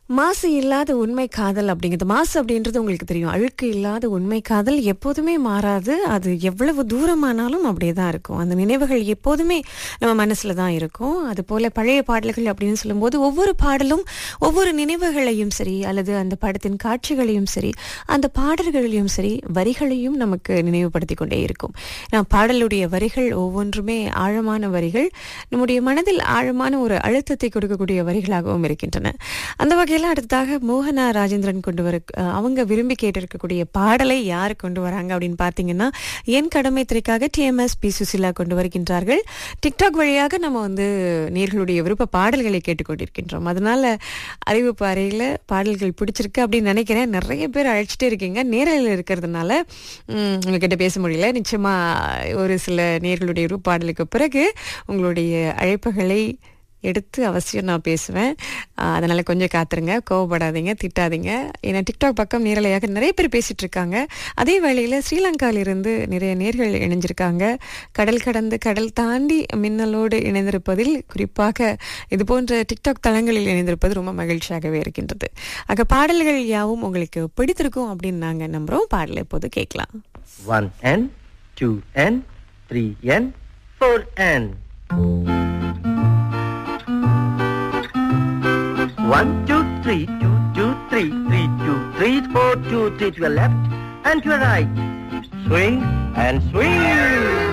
மாசு இல்லாத உண்மை காதல் அப்படிங்கிறது மாசு அப்படின்றது உங்களுக்கு தெரியும் அழுக்கு இல்லாத உண்மை காதல் எப்போதுமே மாறாது அது எவ்வளவு தூரமானாலும் அப்படியே தான் இருக்கும் அந்த நினைவுகள் எப்போதுமே நம்ம மனசுல தான் இருக்கும் அது போல பழைய பாடல்கள் அப்படின்னு சொல்லும்போது ஒவ்வொரு பாடலும் ஒவ்வொரு நினைவுகளையும் சரி அல்லது அந்த படத்தின் காட்சிகளையும் சரி அந்த பாடல்களையும் சரி வரிகளையும் நமக்கு நினைவுபடுத்தி கொண்டே இருக்கும் நான் பாடலுடைய வரிகள் ஒவ்வொன்றுமே ஆழமான வரிகள் நம்முடைய மனதில் ஆழமான ஒரு அழுத்தத்தை கொடுக்கக்கூடிய வரிகளாகவும் இருக்கின்றன அந்த வகையில் அடுத்ததாக மோகனா ராஜேந்திரன் கொண்டு வர அஹ், அவங்க விரும்பி கேட்டிருக்கக்கூடிய பாடலை யார் கொண்டு வராங்க அப்படின்னு பார்த்தீங்கன்னா என் கடமை திரைக்காக டிஎம்எஸ் பி சுசிலா கொண்டு வருகின்றார்கள் டிக்டாக் வழியாக நம்ம வந்து நேர்களுடைய விருப்ப பாடல்களை கேட்டுக்கொண்டிருக்கின்றோம் அதனால அறிவிப்பு அறையில் பாடல்கள் பிடிச்சிருக்கு அப்படின்னு நினைக்கிறேன் நிறைய பேர் அழைச்சிட்டே இருக்கீங்க நேரில் இருக்கிறதுனால ம், உங்ககிட்ட பேச முடியல நிச்சயமா ஒரு சில நேர்களுடைய விருப்ப பாடலுக்கு பிறகு உங்களுடைய அழைப்புகளை எடுத்து அவசியம் நான் பேசுவேன் ஆஹ் அதனால கொஞ்சம் காத்துருங்க கோவப்படாதீங்க திட்டாதீங்க ஏன்னா டிக்டாக் பக்கம் நேரலையாக நிறைய பேர் பேசிட்டு இருக்காங்க அதே வேளையில் ஸ்ரீலங்காவிலிருந்து நிறைய நேர்கள் இணைஞ்சிருக்காங்க கடல் கடந்து கடல் தாண்டி மின்னலோடு இணைந்திருப்பதில் குறிப்பாக இது போன்ற டிக்டாக் தளங்களில் இணைந்திருப்பது ரொம்ப மகிழ்ச்சியாகவே இருக்கின்றது ஆக பாடல்கள் யாவும் உங்களுக்கு பிடித்திருக்கும் அப்படின்னு நாங்கள் நம்புகிறோம் பாடலை இப்போது கேட்கலாம் One N, two N, three N, four N. One, two, three, two, two, three, three, two, three, four, two, three to your left and to your right. Swing and swing.